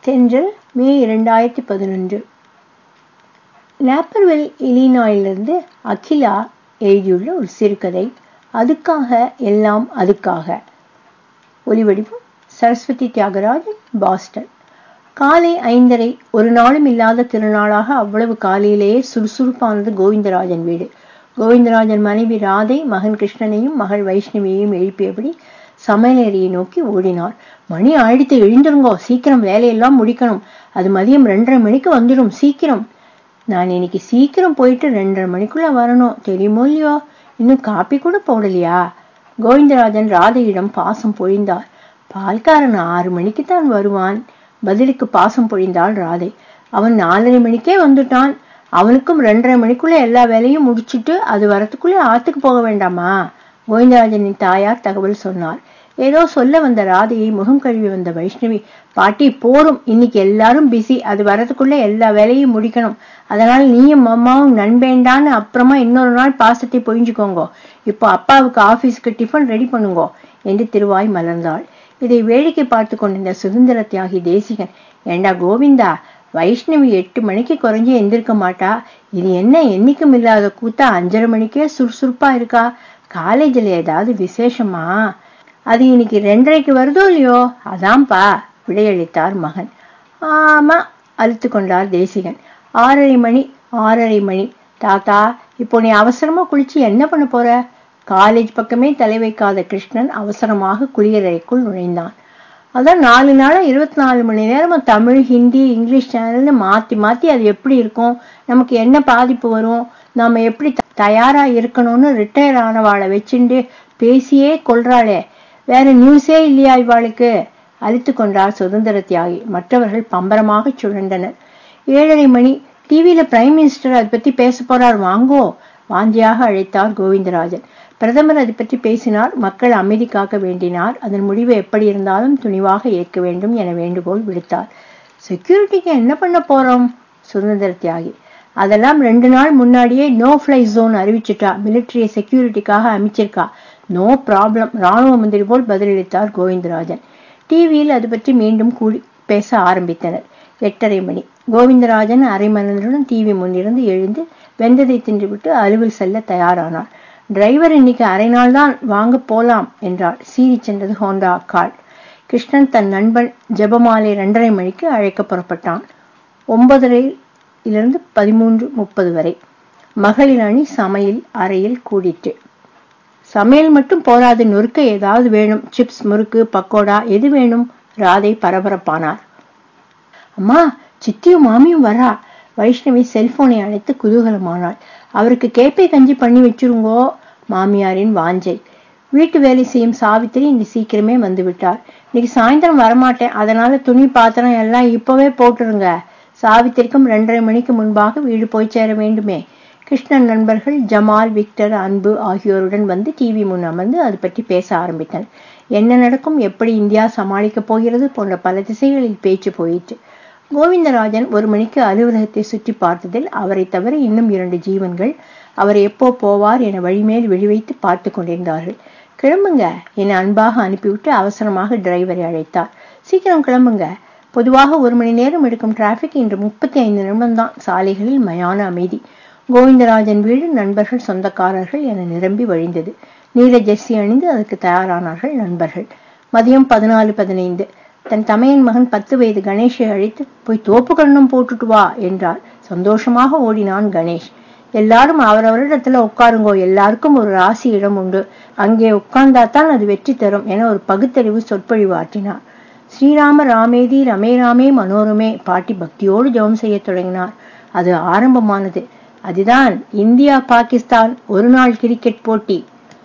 தென்றல் மே இரண்டாயிரத்தி பதினொன்று நாப்பர்வெல் இலினாயிலிருந்து அகிலா எழுதியுள்ள ஒரு சிறுகதை அதுக்காக எல்லாம் அதுக்காக ஒலிவடிவம் சரஸ்வதி தியாகராஜன் பாஸ்டன் காலை ஐந்தரை ஒரு நாளும் இல்லாத திருநாளாக அவ்வளவு காலையிலேயே சுறுசுறுப்பானது கோவிந்தராஜன் வீடு கோவிந்தராஜன் மனைவி ராதை மகன் கிருஷ்ணனையும் மகள் வைஷ்ணவியையும் எழுப்பியபடி சமையலறையை நோக்கி ஓடினார் மணி ஆயிடுத்து எழுந்திருங்கோ சீக்கிரம் வேலையெல்லாம் முடிக்கணும் அது மதியம் ரெண்டரை மணிக்கு வந்துடும் சீக்கிரம் நான் இன்னைக்கு சீக்கிரம் போயிட்டு ரெண்டரை மணிக்குள்ள வரணும் தெரியுமோ இல்லையோ இன்னும் காப்பி கூட போடலையா கோவிந்தராஜன் ராதையிடம் பாசம் பொழிந்தார் பால்காரன் ஆறு மணிக்கு தான் வருவான் பதிலுக்கு பாசம் பொழிந்தாள் ராதை அவன் நாலரை மணிக்கே வந்துட்டான் அவனுக்கும் ரெண்டரை மணிக்குள்ள எல்லா வேலையும் முடிச்சிட்டு அது வரத்துக்குள்ளே ஆத்துக்கு போக வேண்டாமா கோவிந்தராஜனின் தாயார் தகவல் சொன்னார் ஏதோ சொல்ல வந்த ராதையை முகம் கழுவி வந்த வைஷ்ணவி பாட்டி போரும் இன்னைக்கு எல்லாரும் பிஸி அது வரதுக்குள்ள எல்லா வேலையும் முடிக்கணும் அதனால நீயும் அம்மாவும் நண்பேண்டான்னு அப்புறமா இன்னொரு நாள் பாசத்தை பொழிஞ்சுக்கோங்க இப்போ அப்பாவுக்கு ஆபீஸ்க்கு டிஃபன் ரெடி பண்ணுங்கோ என்று திருவாய் மலர்ந்தாள் இதை வேடிக்கை பார்த்து கொண்டிருந்த சுதந்திர தியாகி தேசிகன் ஏண்டா கோவிந்தா வைஷ்ணவி எட்டு மணிக்கு குறைஞ்சி எந்திருக்க மாட்டா இது என்ன என்னைக்கும் இல்லாத கூத்தா அஞ்சரை மணிக்கே சுறுசுறுப்பா இருக்கா காலேஜில் ஏதாவது விசேஷமா அது இன்னைக்கு ரெண்டரைக்கு வருதோ இல்லையோ அதான்ப்பா விடையளித்தார் மகன் ஆமா அழுத்து கொண்டார் தேசிகன் ஆறரை மணி ஆறரை மணி தாத்தா இப்போ நீ அவசரமா குளிச்சு என்ன பண்ண போற காலேஜ் பக்கமே தலை வைக்காத கிருஷ்ணன் அவசரமாக குளியலறைக்குள் நுழைந்தான் அதான் நாலு நாளா இருபத்தி நாலு மணி நேரமா தமிழ் ஹிந்தி இங்கிலீஷ் சேனல்னு மாத்தி மாத்தி அது எப்படி இருக்கும் நமக்கு என்ன பாதிப்பு வரும் நாம எப்படி தயாரா இருக்கணும்னு ரிட்டையர் ஆனவாளை வச்சுண்டு பேசியே கொள்றாளே வேற நியூஸே இல்லையா இவாளுக்கு அழித்து கொண்டார் சுதந்திர தியாகி மற்றவர்கள் பம்பரமாக சுழண்டனர் ஏழரை மணி டிவியில பிரைம் மினிஸ்டர் அதை பத்தி பேச போறார் வாங்கோ வாஞ்சியாக அழைத்தார் கோவிந்தராஜன் பிரதமர் அதை பற்றி பேசினார் மக்கள் அமைதி காக்க வேண்டினார் அதன் முடிவு எப்படி இருந்தாலும் துணிவாக ஏற்க வேண்டும் என வேண்டுகோள் விடுத்தார் செக்யூரிட்டிக்கு என்ன பண்ண போறோம் சுதந்திர தியாகி அதெல்லாம் ரெண்டு நாள் முன்னாடியே நோ ஃப்ளை ஜோன் அறிவிச்சிட்டா மிலிட்டரிய செக்யூரிட்டிக்காக அமைச்சிருக்கா நோ ப்ராப்ளம் ராணுவ மந்திரி போல் பதிலளித்தார் கோவிந்தராஜன் டிவியில் அது பற்றி மீண்டும் கூடி பேச ஆரம்பித்தனர் எட்டரை மணி கோவிந்தராஜன் அரை மனதுடன் டிவி முன்னிருந்து எழுந்து வெந்ததை தின்றுவிட்டு அலுவல் செல்ல தயாரானார் டிரைவர் இன்னைக்கு அரை நாள் தான் வாங்க போலாம் என்றாள் சீறி சென்றது ஹோண்டா கார் கிருஷ்ணன் தன் நண்பன் ஜெபமாலை ரெண்டரை மணிக்கு அழைக்க புறப்பட்டான் ஒன்பதரையிலிருந்து பதிமூன்று முப்பது வரை மகளிர் அணி சமையல் அறையில் கூடிட்டு சமையல் மட்டும் போராது நொறுக்க ஏதாவது வேணும் சிப்ஸ் முறுக்கு பக்கோடா எது வேணும் ராதை பரபரப்பானார் அம்மா சித்தியும் மாமியும் வரா வைஷ்ணவி செல்போனை அழைத்து குதூகலமானாள் அவருக்கு கேப்பை கஞ்சி பண்ணி வச்சிருங்கோ மாமியாரின் வாஞ்சை வீட்டு வேலை செய்யும் சாவித்திரி இங்கு சீக்கிரமே வந்து விட்டார் இன்னைக்கு சாயந்தரம் வரமாட்டேன் அதனால துணி பாத்திரம் எல்லாம் இப்பவே போட்டுருங்க சாவித்திரிக்கும் ரெண்டரை மணிக்கு முன்பாக வீடு போய் சேர வேண்டுமே கிருஷ்ணன் நண்பர்கள் ஜமால் விக்டர் அன்பு ஆகியோருடன் வந்து டிவி முன் அமர்ந்து அது பற்றி பேச ஆரம்பித்தனர் என்ன நடக்கும் எப்படி இந்தியா சமாளிக்கப் போகிறது போன்ற பல திசைகளில் பேச்சு போயிற்று கோவிந்தராஜன் ஒரு மணிக்கு அலுவலகத்தை சுற்றி பார்த்ததில் அவரை தவிர இன்னும் இரண்டு ஜீவன்கள் அவர் எப்போ போவார் என வழிமேல் விழிவைத்து பார்த்து கொண்டிருந்தார்கள் கிளம்புங்க என அன்பாக அனுப்பிவிட்டு அவசரமாக டிரைவரை அழைத்தார் சீக்கிரம் கிளம்புங்க பொதுவாக ஒரு மணி நேரம் எடுக்கும் டிராபிக் இன்று முப்பத்தி ஐந்து நிமிடம்தான் சாலைகளில் மயான அமைதி கோவிந்தராஜன் வீடு நண்பர்கள் சொந்தக்காரர்கள் என நிரம்பி வழிந்தது நீல ஜெர்சி அணிந்து அதற்கு தயாரானார்கள் நண்பர்கள் மதியம் பதினாலு பதினைந்து தன் தமையன் மகன் பத்து வயது கணேஷை அழைத்து போய் தோப்பு கண்ணம் போட்டுட்டு வா என்றார் சந்தோஷமாக ஓடினான் கணேஷ் எல்லாரும் அவரவரிடத்துல உட்காருங்கோ எல்லாருக்கும் ஒரு ராசி இடம் உண்டு அங்கே உட்கார்ந்தாத்தான் அது வெற்றி தரும் என ஒரு பகுத்தறிவு சொற்பொழிவு ஆற்றினார் ஸ்ரீராம ராமேதி ரமே ராமே மனோரமே பாட்டி பக்தியோடு ஜெபம் செய்ய தொடங்கினார் அது ஆரம்பமானது அதுதான் இந்தியா பாகிஸ்தான் ஒரு நாள் கிரிக்கெட் போட்டி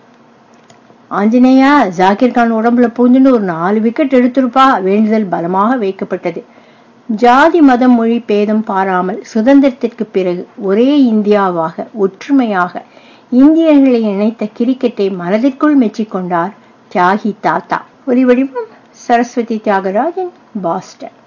ஆஞ்சநேயா ஜாகிர் கான் உடம்புல பூந்துன்னு ஒரு நாலு விக்கெட் எடுத்திருப்பா வேண்டுதல் பலமாக வைக்கப்பட்டது ஜாதி மதம் மொழி பேதம் பாராமல் சுதந்திரத்திற்கு பிறகு ஒரே இந்தியாவாக ஒற்றுமையாக இந்தியர்களை இணைத்த கிரிக்கெட்டை மனதிற்குள் மெச்சிக்கொண்டார் தியாகி தாத்தா ஒலி வடிவம் சரஸ்வதி தியாகராஜன் பாஸ்டன்